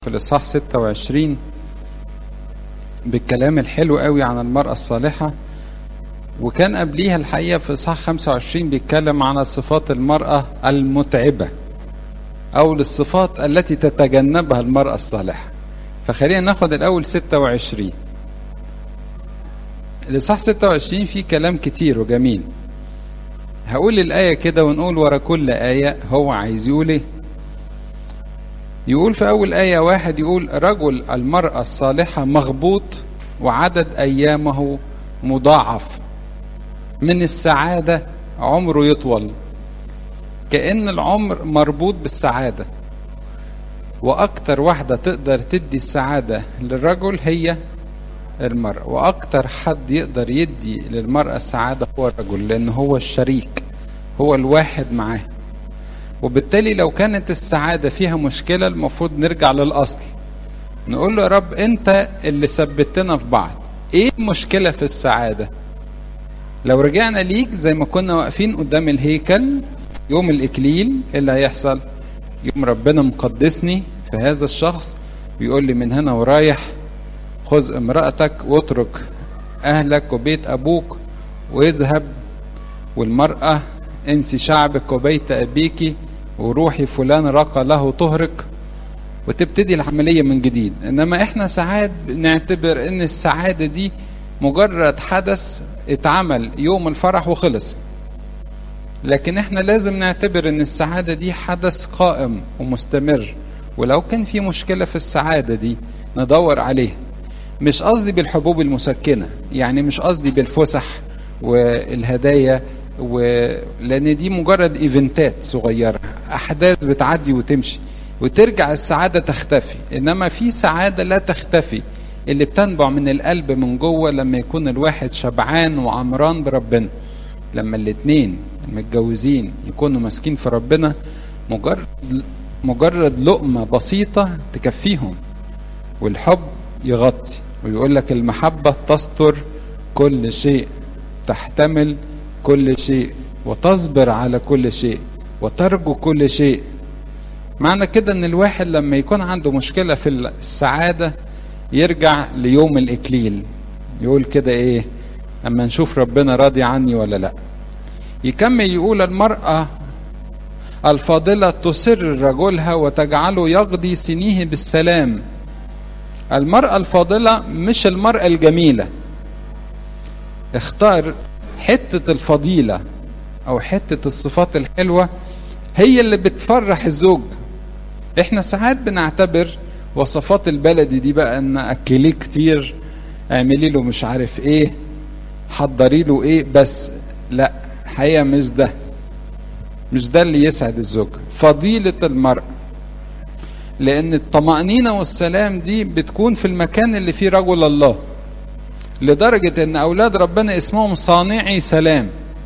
في الإصحاح 26 بالكلام الحلو قوي عن المرأة الصالحة وكان قبليها الحقيقة في إصحاح 25 بيتكلم عن صفات المرأة المتعبة أو للصفات التي تتجنبها المرأة الصالحة فخلينا ناخد الأول 26 الإصحاح 26 فيه كلام كتير وجميل هقول الآية كده ونقول ورا كل آية هو عايز يقول إيه يقول في أول آية واحد يقول رجل المرأة الصالحة مغبوط وعدد أيامه مضاعف من السعادة عمره يطول كأن العمر مربوط بالسعادة وأكتر واحدة تقدر تدي السعادة للرجل هي المرأة وأكتر حد يقدر يدي للمرأة السعادة هو الرجل لأن هو الشريك هو الواحد معاه وبالتالي لو كانت السعادة فيها مشكلة المفروض نرجع للأصل نقول له يا رب أنت اللي ثبتنا في بعض إيه المشكلة في السعادة لو رجعنا ليك زي ما كنا واقفين قدام الهيكل يوم الإكليل إيه اللي هيحصل يوم ربنا مقدسني في هذا الشخص بيقول لي من هنا ورايح خذ امرأتك واترك أهلك وبيت أبوك واذهب والمرأة انسي شعبك وبيت أبيك وروحي فلان رقى له طهرك وتبتدي العملية من جديد إنما إحنا ساعات نعتبر إن السعادة دي مجرد حدث اتعمل يوم الفرح وخلص لكن احنا لازم نعتبر ان السعادة دي حدث قائم ومستمر ولو كان في مشكلة في السعادة دي ندور عليها مش قصدي بالحبوب المسكنة يعني مش قصدي بالفسح والهدايا و... لان دي مجرد ايفنتات صغيره احداث بتعدي وتمشي وترجع السعاده تختفي انما في سعاده لا تختفي اللي بتنبع من القلب من جوه لما يكون الواحد شبعان وعمران بربنا لما الاتنين متجوزين يكونوا ماسكين في ربنا مجرد مجرد لقمه بسيطه تكفيهم والحب يغطي ويقول لك المحبه تستر كل شيء تحتمل كل شيء وتصبر على كل شيء وترجو كل شيء معنى كده ان الواحد لما يكون عنده مشكلة في السعادة يرجع ليوم الإكليل يقول كده ايه اما نشوف ربنا راضي عني ولا لا يكمل يقول المرأة الفاضلة تسر رجلها وتجعله يقضي سنيه بالسلام المرأة الفاضلة مش المرأة الجميلة اختار حتة الفضيلة أو حتة الصفات الحلوة هي اللي بتفرح الزوج احنا ساعات بنعتبر وصفات البلدي دي بقى ان اكليه كتير اعملي له مش عارف ايه حضري له ايه بس لا حقيقة مش ده مش ده اللي يسعد الزوج فضيلة المرأة لأن الطمأنينة والسلام دي بتكون في المكان اللي فيه رجل الله لدرجة ان اولاد ربنا اسمهم صانعي سلام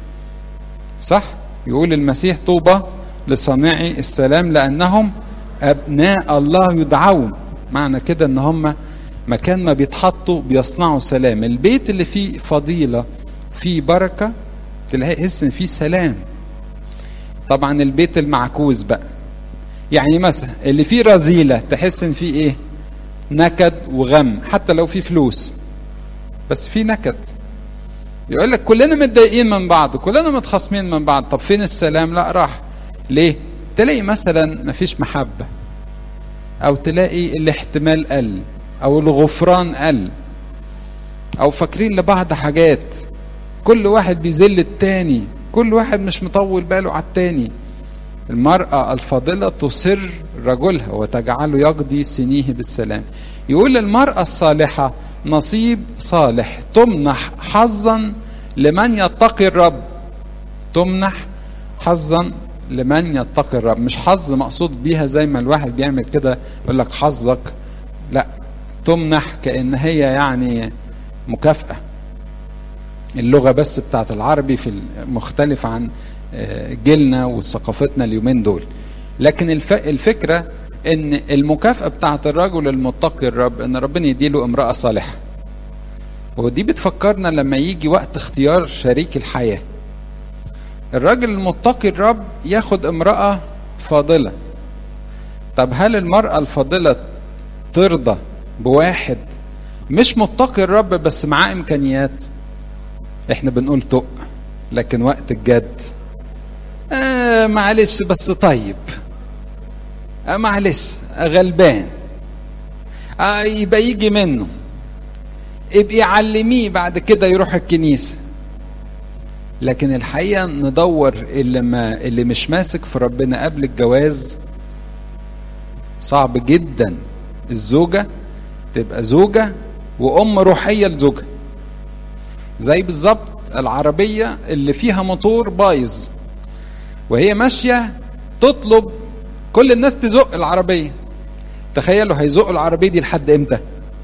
صح يقول المسيح طوبى لصانعي السلام لانهم ابناء الله يدعون معنى كده ان هم مكان ما بيتحطوا بيصنعوا سلام البيت اللي فيه فضيلة فيه بركة تلاقي تحس ان فيه سلام طبعا البيت المعكوس بقى يعني مثلا اللي فيه رذيلة تحس ان فيه ايه نكد وغم حتى لو فيه فلوس بس في نكد يقول لك كلنا متضايقين من بعض كلنا متخاصمين من بعض طب فين السلام لا راح ليه تلاقي مثلا مفيش محبة او تلاقي الاحتمال قل او الغفران قل او فاكرين لبعض حاجات كل واحد بيذل التاني كل واحد مش مطول باله على التاني المرأة الفاضلة تصر رجلها وتجعله يقضي سنيه بالسلام يقول المرأة الصالحة نصيب صالح تمنح حظا لمن يتقي الرب تمنح حظا لمن يتقي الرب مش حظ مقصود بيها زي ما الواحد بيعمل كده يقول لك حظك لا تمنح كأن هي يعني مكافأة اللغة بس بتاعت العربي في مختلف عن جيلنا وثقافتنا اليومين دول لكن الفكرة ان المكافأة بتاعت الرجل المتقي الرب ان ربنا يديله امرأة صالحة ودي بتفكرنا لما يجي وقت اختيار شريك الحياة الراجل المتقي الرب ياخد امرأة فاضلة طب هل المرأة الفاضلة ترضى بواحد مش متقي الرب بس معاه امكانيات احنا بنقول تق لكن وقت الجد آه معلش بس طيب آه معلش غلبان آه يبقى يجي منه ابقي علميه بعد كده يروح الكنيسة لكن الحقيقة ندور اللي, ما اللي مش ماسك في ربنا قبل الجواز صعب جدا الزوجة تبقى زوجة وأم روحية لزوجها زي بالظبط العربية اللي فيها موتور بايظ وهي ماشية تطلب كل الناس تزق العربية تخيلوا هيزقوا العربية دي لحد امتى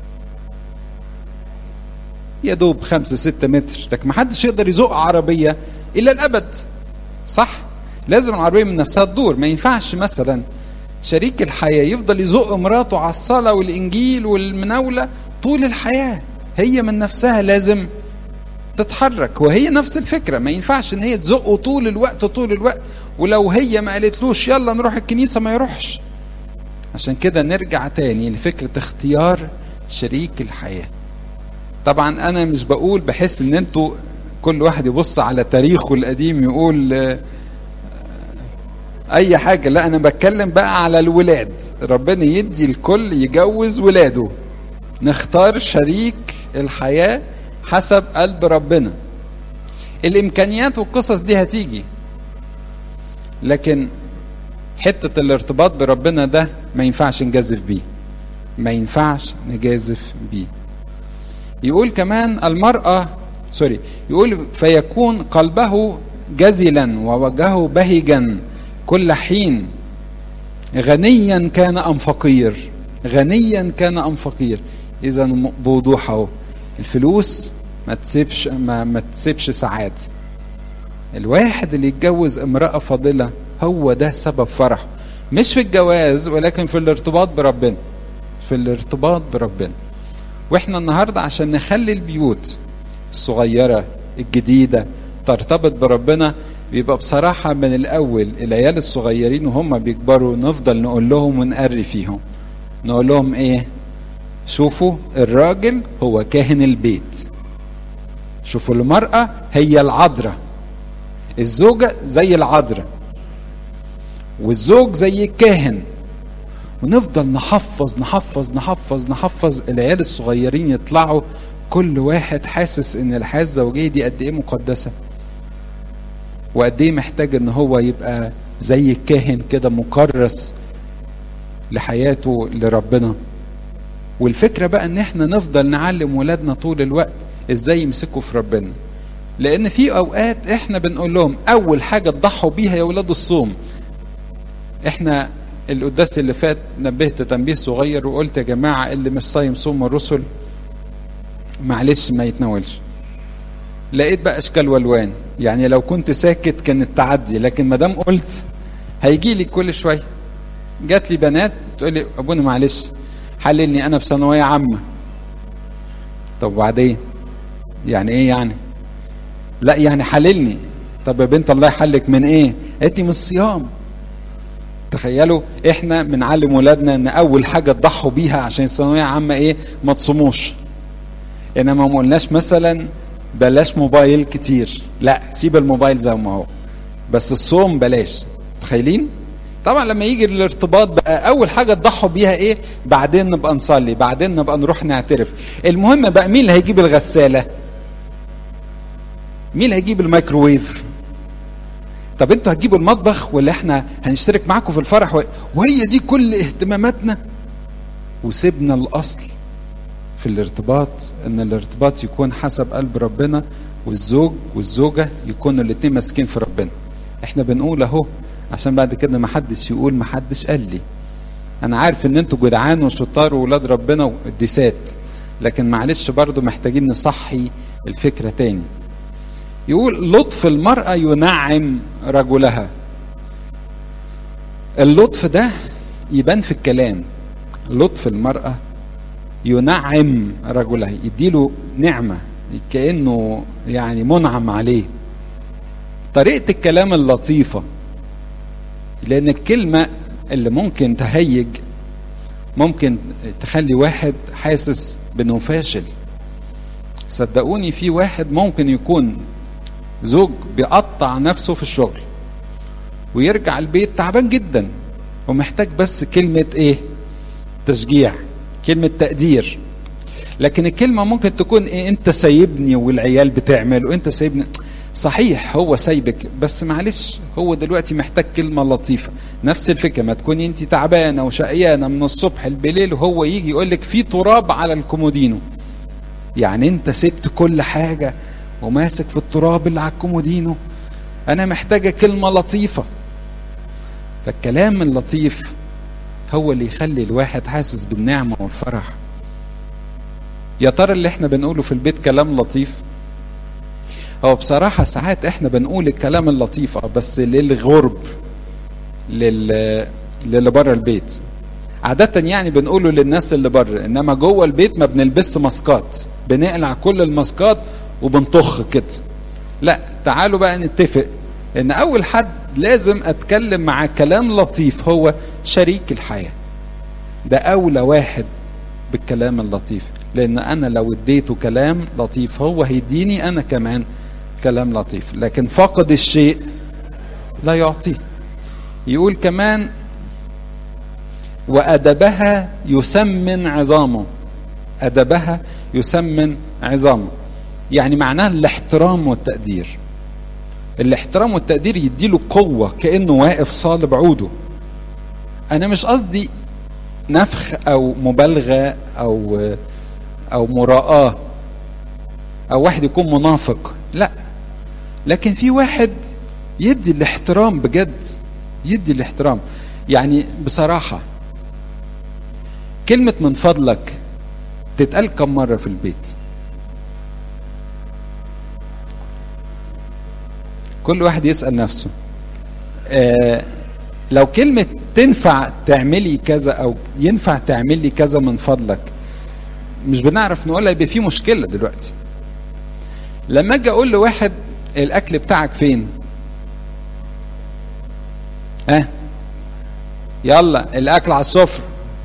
يا دوب خمسة ستة متر لكن ما حدش يقدر يزق عربية إلى الأبد صح لازم العربية من نفسها تدور ما ينفعش مثلا شريك الحياة يفضل يزق مراته على الصلاة والإنجيل والمناولة طول الحياة هي من نفسها لازم تتحرك وهي نفس الفكرة ما ينفعش ان هي تزقه طول الوقت طول الوقت ولو هي ما قالتلوش يلا نروح الكنيسة ما يروحش عشان كده نرجع تاني لفكرة اختيار شريك الحياة طبعا انا مش بقول بحس ان انتوا كل واحد يبص على تاريخه القديم يقول اي حاجة لا انا بتكلم بقى على الولاد ربنا يدي الكل يجوز ولاده نختار شريك الحياة حسب قلب ربنا الامكانيات والقصص دي هتيجي لكن حتة الارتباط بربنا ده ما ينفعش نجازف بيه ما ينفعش نجازف بيه يقول كمان المرأة سوري يقول فيكون قلبه جزلا ووجهه بهجا كل حين غنيا كان ام فقير غنيا كان ام فقير اذا بوضوح اهو الفلوس ما تسيبش ما, ما تسيبش ساعات الواحد اللي يتجوز امرأة فاضلة هو ده سبب فرحه مش في الجواز ولكن في الارتباط بربنا في الارتباط بربنا واحنا النهاردة عشان نخلي البيوت الصغيرة الجديدة ترتبط بربنا بيبقى بصراحة من الأول العيال الصغيرين وهم بيكبروا نفضل نقول لهم ونقري فيهم نقول لهم إيه شوفوا الراجل هو كاهن البيت شوفوا المرأة هي العذراء الزوجة زي العذراء والزوج زي الكاهن ونفضل نحفظ نحفظ نحفظ نحفظ العيال الصغيرين يطلعوا كل واحد حاسس ان الحياه الزوجيه دي قد ايه مقدسه وقد ايه محتاج ان هو يبقى زي الكاهن كده مكرس لحياته لربنا والفكره بقى ان احنا نفضل نعلم ولادنا طول الوقت ازاي يمسكوا في ربنا لان في اوقات احنا بنقول لهم اول حاجه تضحوا بيها يا ولاد الصوم احنا القداس اللي فات نبهت تنبيه صغير وقلت يا جماعه اللي مش صايم صوم الرسل معلش ما يتناولش لقيت بقى اشكال والوان يعني لو كنت ساكت كان التعدي لكن ما دام قلت هيجي لي كل شويه جات لي بنات تقول لي ابونا معلش حللني انا في ثانويه عامه طب وبعدين يعني ايه يعني لا يعني حللني طب يا بنت الله يحلك من ايه قالت لي من الصيام تخيلوا احنا بنعلم ولادنا ان اول حاجه تضحوا بيها عشان الثانويه عامه ايه ما تصوموش انما ما قلناش مثلا بلاش موبايل كتير لا سيب الموبايل زي ما هو بس الصوم بلاش تخيلين طبعا لما يجي الارتباط بقى اول حاجه تضحوا بيها ايه بعدين نبقى نصلي بعدين نبقى نروح نعترف المهم بقى مين اللي هيجيب الغساله مين اللي هيجيب الميكروويف طب انتوا هتجيبوا المطبخ ولا احنا هنشترك معاكم في الفرح وهي دي كل اهتماماتنا وسيبنا الاصل في الارتباط ان الارتباط يكون حسب قلب ربنا والزوج والزوجة يكونوا الاتنين ماسكين في ربنا احنا بنقول اهو عشان بعد كده ما حدش يقول ما حدش قال لي انا عارف ان انتوا جدعان وشطار وولاد ربنا وقديسات لكن معلش برضو محتاجين نصحي الفكرة تاني يقول لطف المرأة ينعم رجلها اللطف ده يبان في الكلام لطف المرأة ينعم رجلها يديله نعمة كأنه يعني منعم عليه طريقة الكلام اللطيفة لأن الكلمة اللي ممكن تهيج ممكن تخلي واحد حاسس بانه فاشل صدقوني في واحد ممكن يكون زوج بيقطع نفسه في الشغل ويرجع البيت تعبان جدا ومحتاج بس كلمة ايه تشجيع كلمة تقدير لكن الكلمة ممكن تكون ايه انت سايبني والعيال بتعمل وانت سايبني صحيح هو سايبك بس معلش هو دلوقتي محتاج كلمة لطيفة نفس الفكرة ما تكوني انت تعبانة وشقيانة من الصبح بالليل وهو يجي يقول لك في تراب على الكومودينو يعني انت سبت كل حاجة وماسك في التراب اللي على الكومودينو انا محتاجة كلمة لطيفة فالكلام اللطيف هو اللي يخلي الواحد حاسس بالنعمة والفرح يا ترى اللي احنا بنقوله في البيت كلام لطيف هو بصراحة ساعات احنا بنقول الكلام اللطيف اه بس للغرب لل للي بره البيت عادة يعني بنقوله للناس اللي بره انما جوه البيت ما بنلبسش ماسكات بنقلع كل الماسكات وبنطخ كده لا تعالوا بقى نتفق ان اول حد لازم اتكلم مع كلام لطيف هو شريك الحياة ده اولى واحد بالكلام اللطيف لان انا لو اديته كلام لطيف هو هيديني انا كمان كلام لطيف لكن فقد الشيء لا يعطيه يقول كمان وأدبها يسمن عظامه أدبها يسمن عظامه يعني معناها الاحترام والتقدير الاحترام والتقدير يديله قوة كأنه واقف صالب عوده أنا مش قصدي نفخ أو مبالغة أو أو مراءة أو واحد يكون منافق لا لكن في واحد يدي الاحترام بجد يدي الاحترام يعني بصراحة كلمة من فضلك تتقال كم مرة في البيت كل واحد يسأل نفسه آه لو كلمة تنفع تعملي كذا أو ينفع تعملي كذا من فضلك مش بنعرف نقولها يبقى في مشكلة دلوقتي لما اجي اقول لواحد الاكل بتاعك فين ها أه؟ يلا الاكل على السفره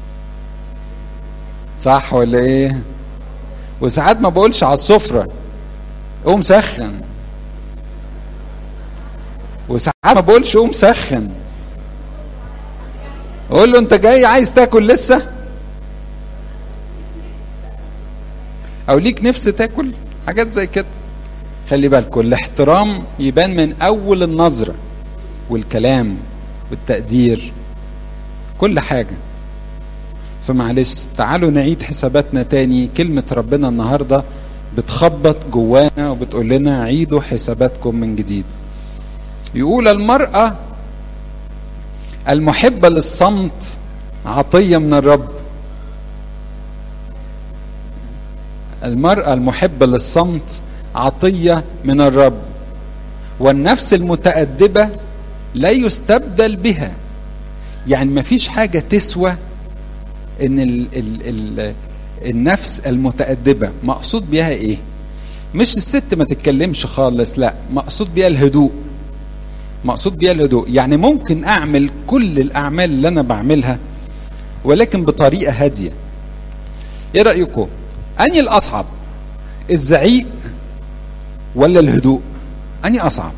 صح ولا ايه وساعات ما بقولش على السفره قوم سخن وساعات ما بقولش قوم سخن اقول له انت جاي عايز تاكل لسه او ليك نفس تاكل حاجات زي كده خلي بالكم الاحترام يبان من اول النظره والكلام والتقدير كل حاجه فمعلش تعالوا نعيد حساباتنا تاني كلمه ربنا النهارده بتخبط جوانا وبتقول لنا عيدوا حساباتكم من جديد يقول المراه المحبه للصمت عطيه من الرب المراه المحبه للصمت عطيه من الرب والنفس المتأدبة لا يستبدل بها يعني ما فيش حاجة تسوى ان ال ال ال النفس المتأدبة مقصود بها ايه مش الست ما تتكلمش خالص لا مقصود بها الهدوء مقصود بها الهدوء يعني ممكن اعمل كل الاعمال اللي انا بعملها ولكن بطريقة هادية ايه رأيكم اني الاصعب الزعيق ولا الهدوء اني اصعب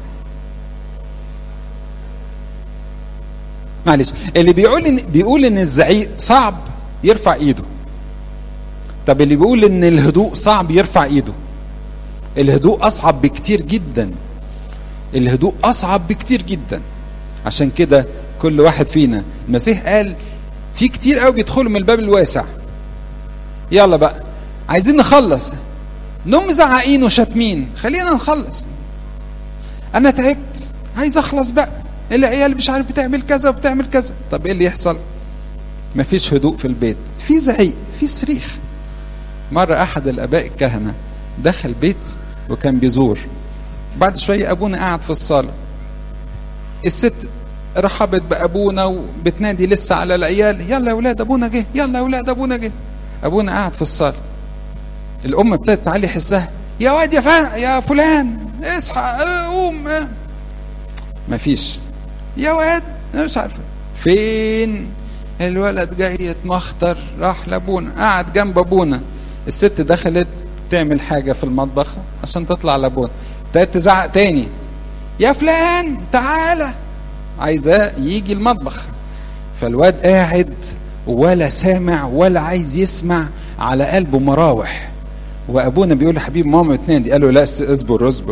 معلش اللي بيقول ان بيقول ان الزعيق صعب يرفع ايده طب اللي بيقول ان الهدوء صعب يرفع ايده الهدوء اصعب بكتير جدا الهدوء اصعب بكتير جدا عشان كده كل واحد فينا المسيح قال في كتير قوي بيدخلوا من الباب الواسع يلا بقى عايزين نخلص نوم مزعقين وشاتمين خلينا نخلص انا تعبت عايز اخلص بقى العيال مش عارف بتعمل كذا وبتعمل كذا طب ايه اللي يحصل مفيش هدوء في البيت في زعيق في صريخ مرة أحد الآباء الكهنة دخل بيت وكان بيزور بعد شوية أبونا قاعد في الصالة الست رحبت بأبونا وبتنادي لسه على العيال يلا يا ولاد أبونا جه يلا يا ولاد أبونا جه أبونا قاعد في الصالة الأم ابتدت تعلي حسها يا واد يا فا يا فلان اصحى قوم مفيش يا واد مش عارف فين الولد جاي يتمخطر راح لابونا قعد جنب ابونا الست دخلت تعمل حاجه في المطبخ عشان تطلع لابونا ابتدت تزعق تاني يا فلان تعالى عايزاه يجي المطبخ فالواد قاعد ولا سامع ولا عايز يسمع على قلبه مراوح وابونا بيقول له حبيبي ماما بتنادي قال له لا اصبر اصبر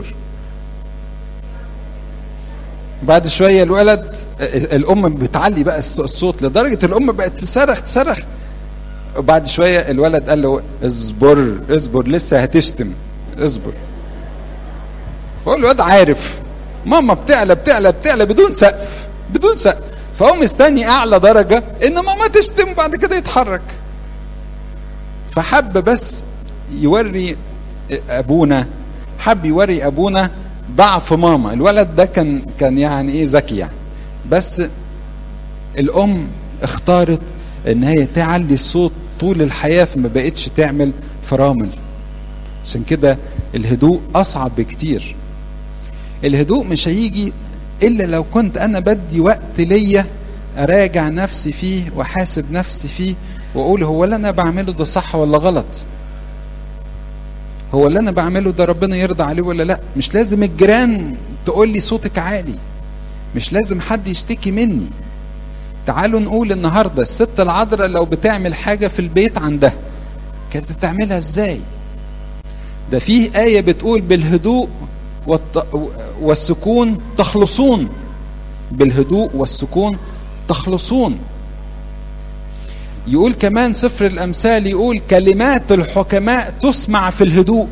بعد شويه الولد الام بتعلي بقى الصوت لدرجه الام بقت تصرخ تصرخ وبعد شويه الولد قال له اصبر اصبر لسه هتشتم اصبر فهو الواد عارف ماما بتعلى بتعلى بتعلى بدون سقف بدون سقف فهو مستني اعلى درجه ان ماما تشتم بعد كده يتحرك فحب بس يوري ابونا حب يوري ابونا ضعف ماما الولد ده كان كان يعني ايه ذكي يعني بس الام اختارت ان هي تعلي الصوت طول الحياه فما بقتش تعمل فرامل عشان كده الهدوء اصعب بكتير الهدوء مش هيجي الا لو كنت انا بدي وقت ليا اراجع نفسي فيه واحاسب نفسي فيه واقول هو اللي انا بعمله ده صح ولا غلط هو اللي انا بعمله ده ربنا يرضى عليه ولا لا مش لازم الجيران تقول لي صوتك عالي مش لازم حد يشتكي مني تعالوا نقول النهارده الست العذراء لو بتعمل حاجه في البيت عندها كانت تعملها ازاي ده فيه آية بتقول بالهدوء والسكون تخلصون بالهدوء والسكون تخلصون يقول كمان سفر الأمثال يقول كلمات الحكماء تسمع في الهدوء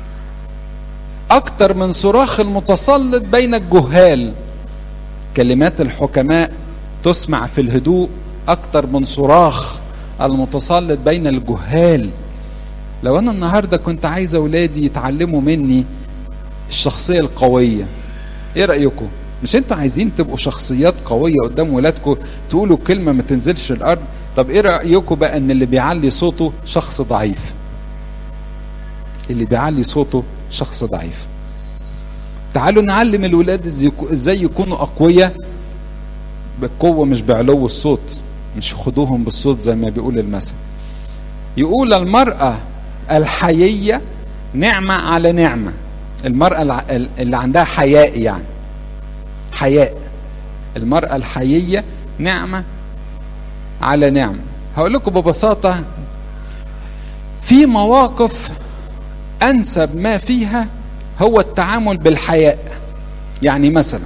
أكتر من صراخ المتسلط بين الجهال كلمات الحكماء تسمع في الهدوء أكتر من صراخ المتسلط بين الجهال لو أنا النهاردة كنت عايز أولادي يتعلموا مني الشخصية القوية إيه رأيكم؟ مش انتوا عايزين تبقوا شخصيات قوية قدام ولادكم تقولوا كلمة ما تنزلش الأرض طب ايه رأيكم بقى ان اللي بيعلي صوته شخص ضعيف اللي بيعلي صوته شخص ضعيف تعالوا نعلم الولاد ازاي يكونوا اقوياء بالقوة مش بعلو الصوت مش خدوهم بالصوت زي ما بيقول المثل يقول المرأة الحيية نعمة على نعمة المرأة اللي عندها حياء يعني حياء المرأة الحيية نعمة على نعمة هقول لكم ببساطة في مواقف أنسب ما فيها هو التعامل بالحياء يعني مثلا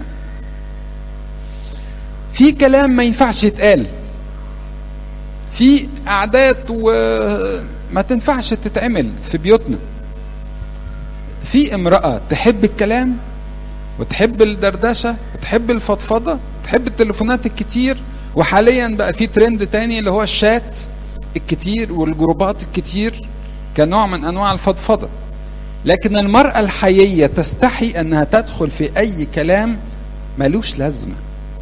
في كلام ما ينفعش يتقال في أعداد وما تنفعش تتعمل في بيوتنا في امرأة تحب الكلام وتحب الدردشة وتحب الفضفضة تحب التليفونات الكتير وحاليا بقى في ترند تاني اللي هو الشات الكتير والجروبات الكتير كنوع من انواع الفضفضه لكن المراه الحييه تستحي انها تدخل في اي كلام ملوش لازمه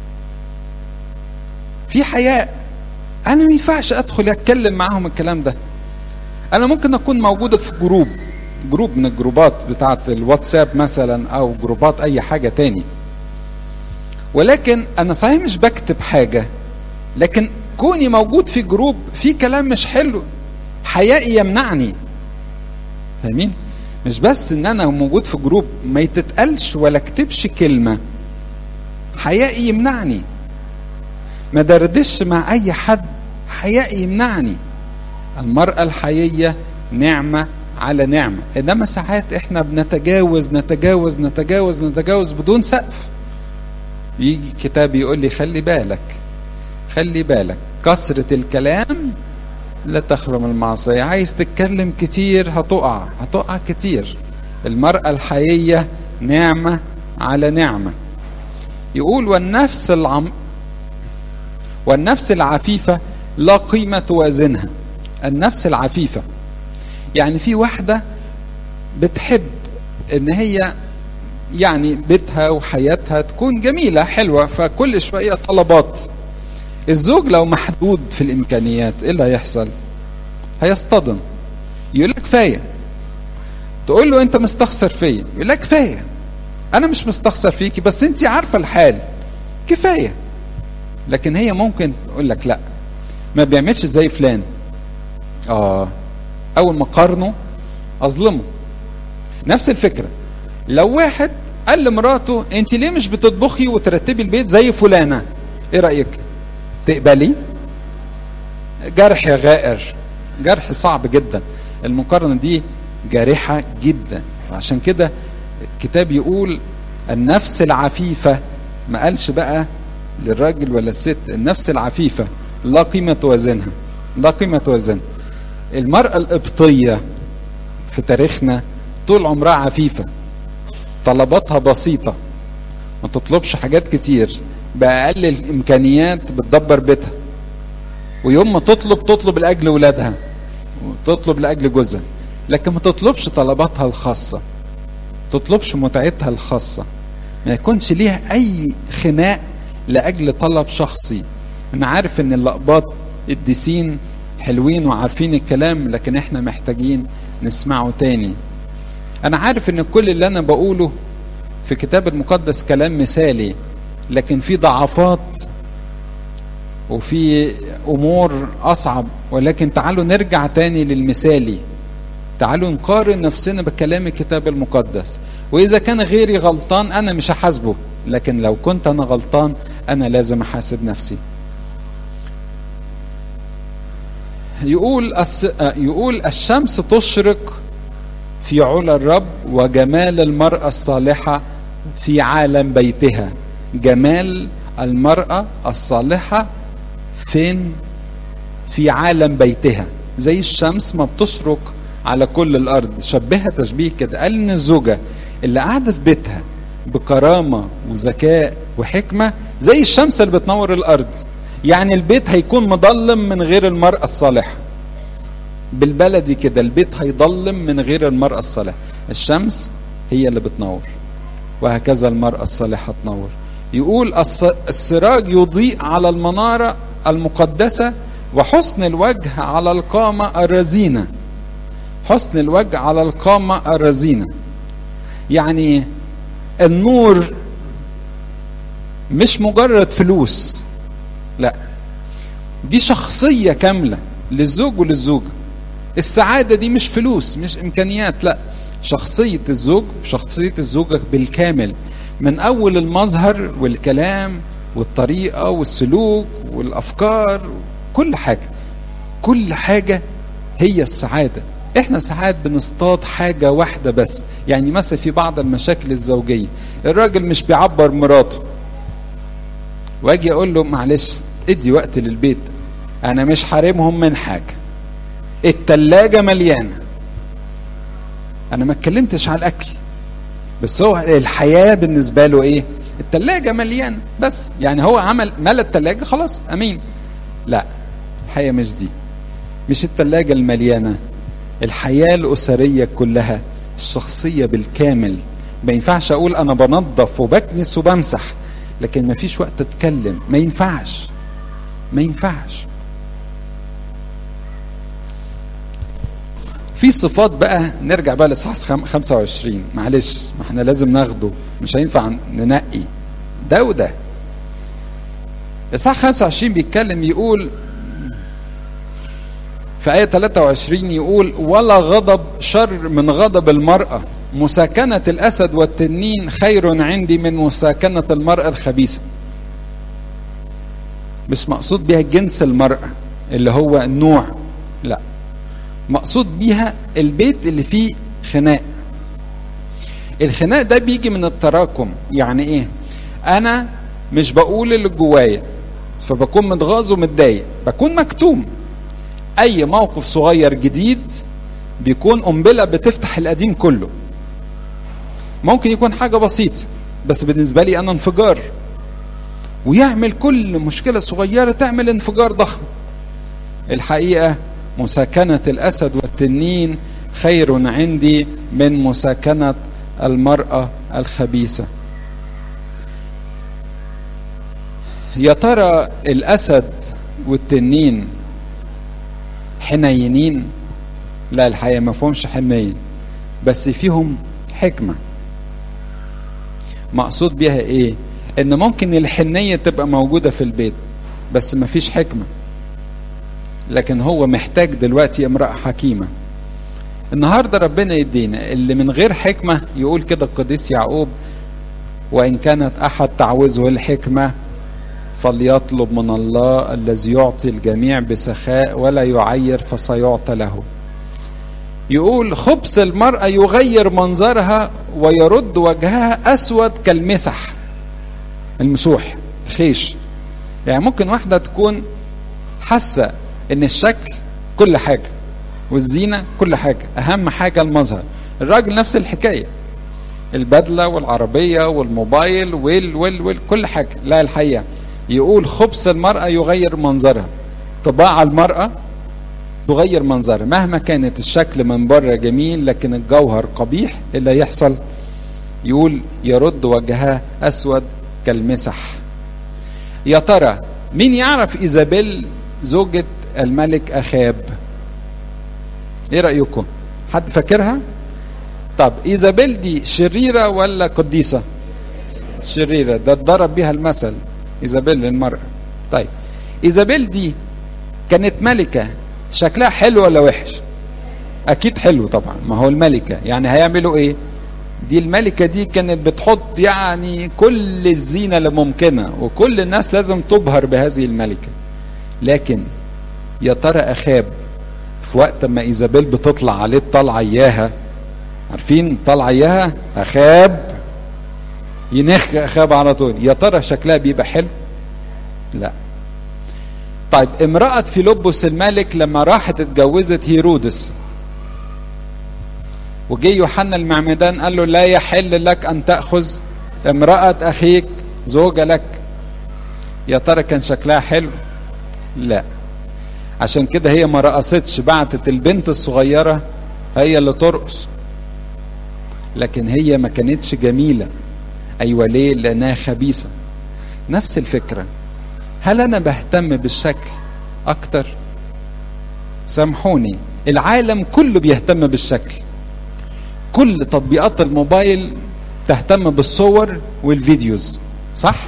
في حياء انا ما ينفعش ادخل اتكلم معاهم الكلام ده انا ممكن اكون موجوده في جروب جروب من الجروبات بتاعه الواتساب مثلا او جروبات اي حاجه تاني ولكن انا صحيح مش بكتب حاجه لكن كوني موجود في جروب في كلام مش حلو حيائي يمنعني فاهمين مش بس ان انا موجود في جروب ما يتتقالش ولا اكتبش كلمه حيائي يمنعني ما دردش مع اي حد حيائي يمنعني المراه الحييه نعمه على نعمه انما ساعات احنا بنتجاوز نتجاوز نتجاوز نتجاوز بدون سقف يجي كتاب يقول لي خلي بالك خلي بالك كثرة الكلام لا تخرم المعصية عايز تتكلم كتير هتقع هتقع كتير المرأة الحيية نعمة على نعمة يقول والنفس العم والنفس العفيفة لا قيمة توازنها النفس العفيفة يعني في واحدة بتحب ان هي يعني بيتها وحياتها تكون جميلة حلوة فكل شوية طلبات الزوج لو محدود في الإمكانيات إيه اللي هيحصل هيصطدم يقول لك كفاية تقول له أنت مستخسر فيا يقول لك كفاية أنا مش مستخسر فيكي بس أنت عارفة الحال كفاية لكن هي ممكن تقول لك لا ما بيعملش زي فلان اه اول ما قارنه اظلمه نفس الفكره لو واحد قال لمراته انت ليه مش بتطبخي وترتبي البيت زي فلانه ايه رايك تقبلي جرح يا غائر جرح صعب جدا المقارنه دي جارحه جدا عشان كده الكتاب يقول النفس العفيفه ما قالش بقى للراجل ولا الست النفس العفيفه لا قيمه توازنها لا قيمه توازنها المراه القبطيه في تاريخنا طول عمرها عفيفه طلباتها بسيطه ما تطلبش حاجات كتير باقل الامكانيات بتدبر بيتها ويوم ما تطلب تطلب لاجل ولادها وتطلب لاجل جوزها لكن ما تطلبش طلباتها الخاصه تطلبش متعتها الخاصه ما يكونش ليها اي خناق لاجل طلب شخصي انا عارف ان اللقباط الديسين حلوين وعارفين الكلام لكن احنا محتاجين نسمعه تاني انا عارف ان كل اللي انا بقوله في كتاب المقدس كلام مثالي لكن في ضعفات وفي امور اصعب ولكن تعالوا نرجع تاني للمثالي تعالوا نقارن نفسنا بكلام الكتاب المقدس واذا كان غيري غلطان انا مش هحاسبه لكن لو كنت انا غلطان انا لازم احاسب نفسي يقول الس... يقول الشمس تشرق في علا الرب وجمال المرأة الصالحة في عالم بيتها جمال المرأة الصالحة فين في عالم بيتها زي الشمس ما بتشرق على كل الارض شبهها تشبيه كده قال ان الزوجه اللي قاعده في بيتها بكرامه وذكاء وحكمه زي الشمس اللي بتنور الارض يعني البيت هيكون مظلم من غير المراه الصالحه بالبلدي كده البيت هيضلم من غير المراه الصالحه الشمس هي اللي بتنور وهكذا المراه الصالحه تنور يقول السراج يضيء على المناره المقدسه وحسن الوجه على القامه الرزينه حسن الوجه على القامة الرزينة يعني النور مش مجرد فلوس لا دي شخصية كاملة للزوج وللزوجة السعادة دي مش فلوس مش إمكانيات لا شخصية الزوج شخصية الزوجة بالكامل من أول المظهر والكلام والطريقة والسلوك والأفكار كل حاجة كل حاجة هي السعادة احنا ساعات بنصطاد حاجه واحده بس يعني مثلا في بعض المشاكل الزوجيه الراجل مش بيعبر مراته واجي اقول له معلش ادي وقت للبيت انا مش حارمهم من حاجه التلاجة مليانه انا ما اتكلمتش على الاكل بس هو الحياه بالنسبه له ايه التلاجة مليانه بس يعني هو عمل ملى التلاجة خلاص امين لا الحقيقه مش دي مش التلاجة المليانه الحياة الأسرية كلها الشخصية بالكامل ما ينفعش أقول أنا بنظف وبكنس وبمسح لكن ما فيش وقت أتكلم ما ينفعش ما ينفعش في صفات بقى نرجع بقى لإصحاح 25 معلش ما احنا لازم ناخده مش هينفع ننقي ده وده إصحاح 25 بيتكلم يقول في آية 23 يقول ولا غضب شر من غضب المرأة مساكنة الأسد والتنين خير عندي من مساكنة المرأة الخبيثة مش مقصود بها جنس المرأة اللي هو النوع لا مقصود بيها البيت اللي فيه خناق الخناق ده بيجي من التراكم يعني ايه انا مش بقول اللي جوايا فبكون متغاظ ومتضايق بكون مكتوم اي موقف صغير جديد بيكون قنبله بتفتح القديم كله ممكن يكون حاجه بسيطه بس بالنسبه لي انا انفجار ويعمل كل مشكله صغيره تعمل انفجار ضخم الحقيقه مساكنه الاسد والتنين خير عندي من مساكنه المراه الخبيثه يا ترى الاسد والتنين حنينين لا الحقيقه ما فيهمش حنين بس فيهم حكمه مقصود بيها ايه ان ممكن الحنيه تبقى موجوده في البيت بس ما فيش حكمه لكن هو محتاج دلوقتي امرأة حكيمة النهارده ربنا يدينا اللي من غير حكمة يقول كده القديس يعقوب وإن كانت أحد تعوزه الحكمة فليطلب من الله الذي يعطي الجميع بسخاء ولا يعير فسيعطى له يقول خبث المرأة يغير منظرها ويرد وجهها أسود كالمسح المسوح الخيش يعني ممكن واحدة تكون حاسة إن الشكل كل حاجة والزينة كل حاجة أهم حاجة المظهر الراجل نفس الحكاية البدلة والعربية والموبايل وال وال وال كل حاجة لا الحقيقة يقول خبث المرأة يغير منظرها طباع المرأة تغير منظرها مهما كانت الشكل من بره جميل لكن الجوهر قبيح اللي يحصل يقول يرد وجهها أسود كالمسح يا ترى مين يعرف إيزابيل زوجة الملك أخاب ايه رأيكم حد فاكرها طب ايزابيل دي شريرة ولا قديسة شريرة ده اتضرب بيها المثل ايزابيل المرأة طيب ايزابيل دي كانت ملكة شكلها حلو ولا وحش اكيد حلو طبعا ما هو الملكة يعني هيعملوا ايه دي الملكة دي كانت بتحط يعني كل الزينة اللي ممكنة وكل الناس لازم تبهر بهذه الملكة لكن يا ترى اخاب في وقت ما ايزابيل بتطلع عليه الطلعه اياها عارفين طلعه اياها اخاب ينخ اخاب على طول يا ترى شكلها بيبقى حلو لا طيب امرأة فيلبس الملك لما راحت اتجوزت هيرودس وجي يوحنا المعمدان قال له لا يحل لك ان تأخذ امرأة اخيك زوجة لك يا ترى كان شكلها حلو لا عشان كده هي ما رقصتش بعتت البنت الصغيرة هي اللي ترقص لكن هي ما كانتش جميلة أيوة ليه لأنها خبيثة نفس الفكرة هل أنا بهتم بالشكل أكتر سامحوني العالم كله بيهتم بالشكل كل تطبيقات الموبايل تهتم بالصور والفيديوز صح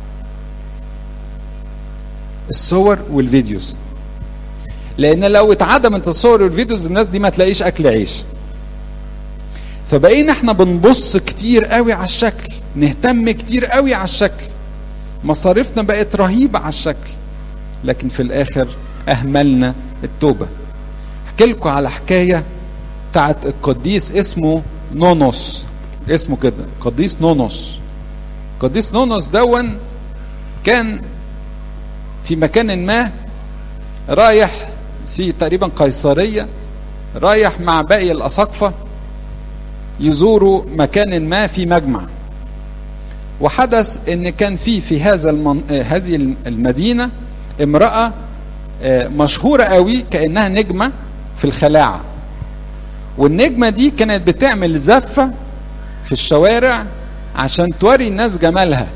الصور والفيديوز لان لو اتعدمت الصور والفيديوز الناس دي ما تلاقيش اكل عيش فبقينا احنا بنبص كتير قوي على الشكل نهتم كتير قوي على الشكل مصاريفنا بقت رهيبة على الشكل لكن في الاخر اهملنا التوبة احكي لكم على حكاية بتاعت القديس اسمه نونوس اسمه كده قديس نونوس قديس نونوس دون كان في مكان ما رايح في تقريبا قيصرية رايح مع باقي الأساقفة يزوروا مكان ما في مجمع وحدث ان كان في في هذا المن... هذه المدينة امرأة مشهورة قوي كأنها نجمة في الخلاعة والنجمة دي كانت بتعمل زفة في الشوارع عشان توري الناس جمالها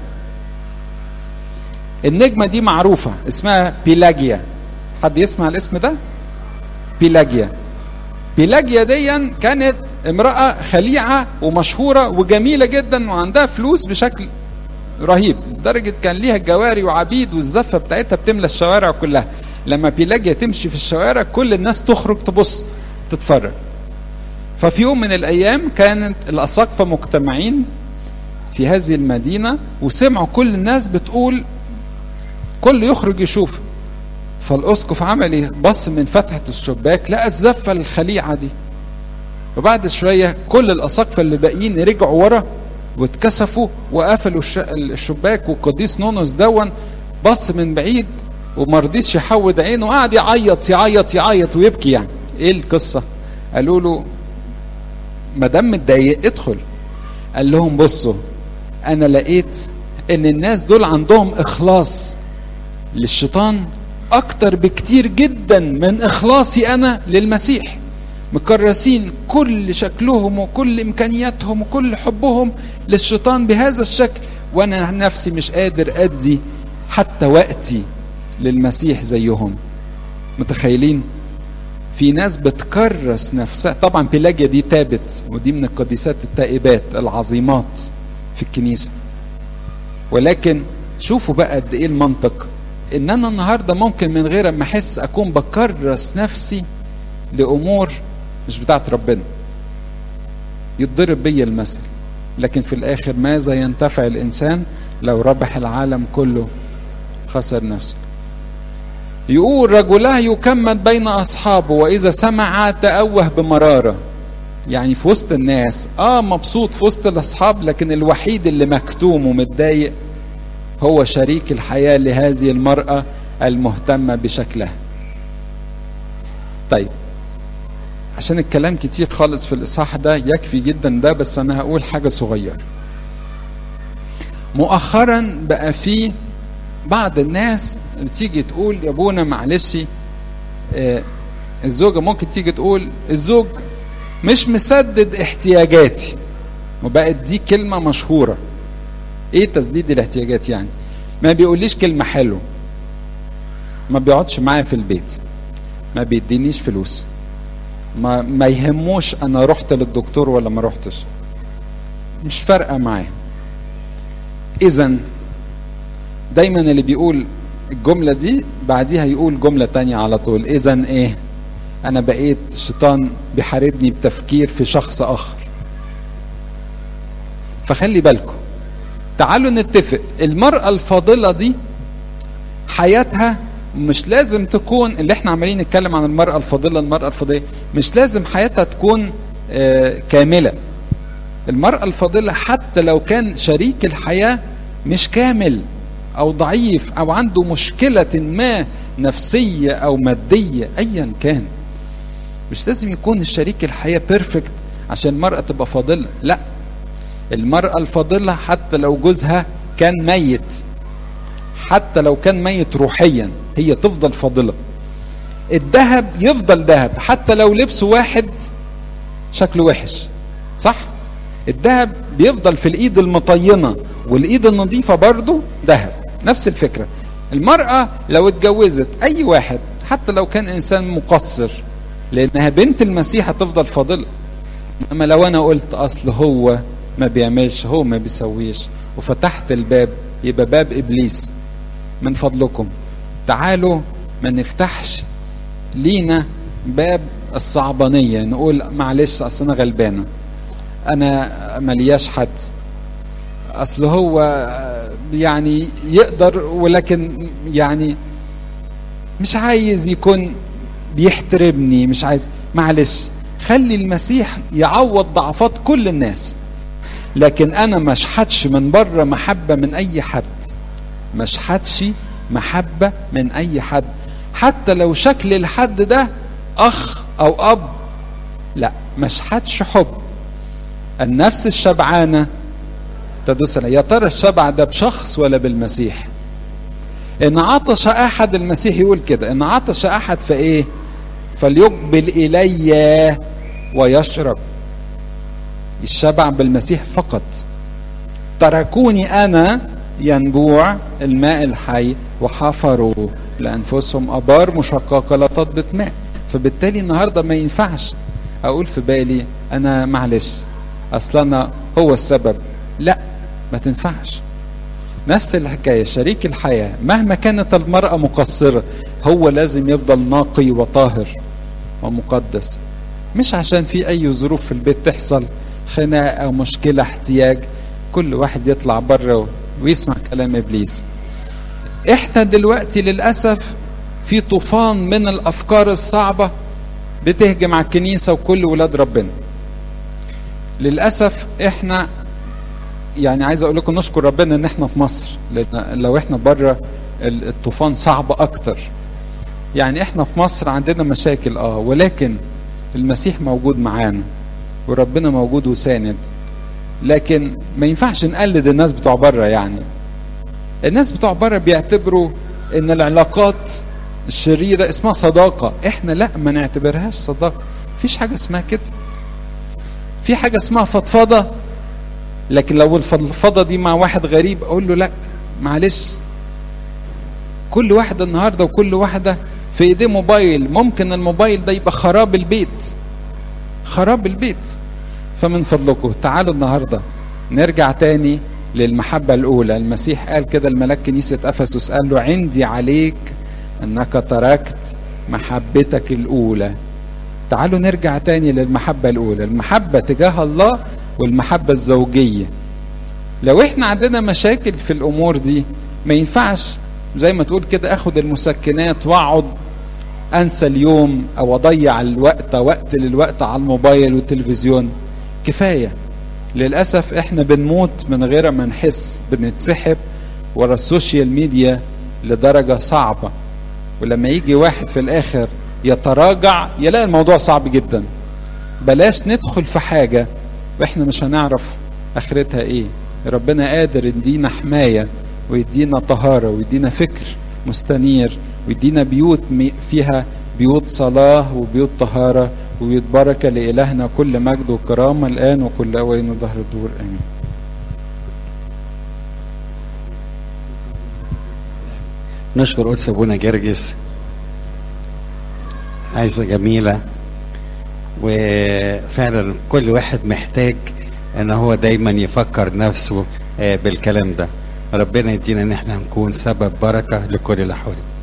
النجمة دي معروفة اسمها بيلاجيا حد يسمع الاسم ده بيلاجيا بيلاجيا دي كانت امرأة خليعة ومشهورة وجميلة جدا وعندها فلوس بشكل رهيب لدرجة كان ليها جواري وعبيد والزفة بتاعتها بتملى الشوارع كلها لما بيلاجيا تمشي في الشوارع كل الناس تخرج تبص تتفرج ففي يوم من الأيام كانت الأساقفة مجتمعين في هذه المدينة وسمعوا كل الناس بتقول كل يخرج يشوف فالاسقف عمل ايه بص من فتحه الشباك لقى الزفه الخليعه دي وبعد شويه كل الاساقفه اللي باقيين رجعوا ورا واتكسفوا وقفلوا الشباك والقديس نونوس دون بص من بعيد وما رضيش يحود عينه وقعد يعيط يعيط يعيط ويبكي يعني ايه القصه قالوا له ما دام متضايق ادخل قال لهم بصوا انا لقيت ان الناس دول عندهم اخلاص للشيطان اكتر بكتير جدا من اخلاصي انا للمسيح مكرسين كل شكلهم وكل امكانياتهم وكل حبهم للشيطان بهذا الشكل وانا نفسي مش قادر ادي حتى وقتي للمسيح زيهم متخيلين في ناس بتكرس نفسها طبعا بيلاجيا دي تابت ودي من القديسات التائبات العظيمات في الكنيسه ولكن شوفوا بقى قد ايه المنطق ان انا النهارده ممكن من غير ما احس اكون بكرس نفسي لامور مش بتاعت ربنا يتضرب بيا المثل لكن في الاخر ماذا ينتفع الانسان لو ربح العالم كله خسر نفسه يقول رجلاه يكمد بين اصحابه واذا سمع تأوه بمراره يعني في وسط الناس اه مبسوط في وسط الاصحاب لكن الوحيد اللي مكتوم ومتضايق هو شريك الحياه لهذه المراه المهتمه بشكلها طيب عشان الكلام كتير خالص في الاصحاح ده يكفي جدا ده بس انا هقول حاجه صغيره مؤخرا بقى في بعض الناس بتيجي تقول يا ابونا معلش آه الزوجه ممكن تيجي تقول الزوج مش مسدد احتياجاتي وبقت دي كلمه مشهوره ايه تسديد الاحتياجات يعني ما بيقوليش كلمه حلوه ما بيقعدش معايا في البيت ما بيدينيش فلوس ما ما يهموش انا رحت للدكتور ولا ما رحتش مش فارقه معاه اذا دايما اللي بيقول الجمله دي بعديها يقول جمله تانية على طول اذا ايه انا بقيت الشيطان بيحاربني بتفكير في شخص اخر فخلي بالكم تعالوا نتفق المرأة الفاضلة دي حياتها مش لازم تكون اللي احنا عمالين نتكلم عن المرأة الفاضلة المرأة الفاضلة مش لازم حياتها تكون آه كاملة المرأة الفاضلة حتى لو كان شريك الحياة مش كامل أو ضعيف أو عنده مشكلة ما نفسية أو مادية أيا كان مش لازم يكون الشريك الحياة بيرفكت عشان المرأة تبقى فاضلة لا المرأة الفاضلة حتى لو جوزها كان ميت حتى لو كان ميت روحيا هي تفضل فاضلة الذهب يفضل ذهب حتى لو لبسه واحد شكله وحش صح الذهب بيفضل في الايد المطينة والايد النظيفة برضه ذهب نفس الفكرة المرأة لو اتجوزت اي واحد حتى لو كان انسان مقصر لانها بنت المسيح هتفضل فاضلة اما لو انا قلت اصل هو ما بيعملش هو ما بيسويش وفتحت الباب يبقى باب ابليس من فضلكم تعالوا ما نفتحش لينا باب الصعبانية نقول معلش اصل انا غلبانة انا ملياش حد اصل هو يعني يقدر ولكن يعني مش عايز يكون بيحترمني مش عايز معلش خلي المسيح يعوض ضعفات كل الناس لكن انا مش حدش من بره محبه من اي حد مش حدش محبه من اي حد حتى لو شكل الحد ده اخ او اب لا مش حدش حب النفس الشبعانه تدوس يا ترى الشبع ده بشخص ولا بالمسيح ان عطش احد المسيح يقول كده ان عطش احد فايه فليقبل الي ويشرب الشبع بالمسيح فقط تركوني انا ينبوع الماء الحي وحفروا لانفسهم ابار مشققه لا تضبط ماء فبالتالي النهارده ما ينفعش اقول في بالي انا معلش اصل انا هو السبب لا ما تنفعش نفس الحكايه شريك الحياه مهما كانت المراه مقصره هو لازم يفضل نقي وطاهر ومقدس مش عشان في اي ظروف في البيت تحصل خناقه او مشكله احتياج كل واحد يطلع بره ويسمع كلام ابليس احنا دلوقتي للاسف في طوفان من الافكار الصعبه بتهجم على الكنيسه وكل ولاد ربنا للاسف احنا يعني عايز اقول لكم نشكر ربنا ان احنا في مصر لان لو احنا بره الطوفان صعب اكتر يعني احنا في مصر عندنا مشاكل اه ولكن المسيح موجود معانا وربنا موجود وساند لكن ما ينفعش نقلد الناس بتوع بره يعني الناس بتوع بره بيعتبروا ان العلاقات الشريره اسمها صداقه احنا لا ما نعتبرهاش صداقه مفيش حاجه اسمها كده في حاجه اسمها فضفضه لكن لو الفضفضه دي مع واحد غريب اقول له لا معلش كل واحده النهارده وكل واحده في ايديه موبايل ممكن الموبايل ده يبقى خراب البيت خراب البيت فمن فضلكم تعالوا النهارده نرجع تاني للمحبة الأولى المسيح قال كده الملاك كنيسة أفسس قال له عندي عليك أنك تركت محبتك الأولى تعالوا نرجع تاني للمحبة الأولى المحبة تجاه الله والمحبة الزوجية لو احنا عندنا مشاكل في الأمور دي ما ينفعش زي ما تقول كده اخد المسكنات واقعد انسى اليوم او اضيع الوقت وقت للوقت على الموبايل والتلفزيون كفايه للاسف احنا بنموت من غير ما نحس بنتسحب ورا السوشيال ميديا لدرجه صعبه ولما يجي واحد في الاخر يتراجع يلاقي الموضوع صعب جدا بلاش ندخل في حاجه واحنا مش هنعرف اخرتها ايه ربنا قادر يدينا حمايه ويدينا طهاره ويدينا فكر مستنير ويدينا بيوت فيها بيوت صلاه وبيوت طهاره وبيوت بركه لالهنا كل مجد وكرامه الان وكل اوان وظهر الدور امين نشكر قدس ابونا جرجس عايزه جميله وفعلا كل واحد محتاج ان هو دايما يفكر نفسه بالكلام ده ربنا يدينا ان احنا نكون سبب بركه لكل اللي حوالينا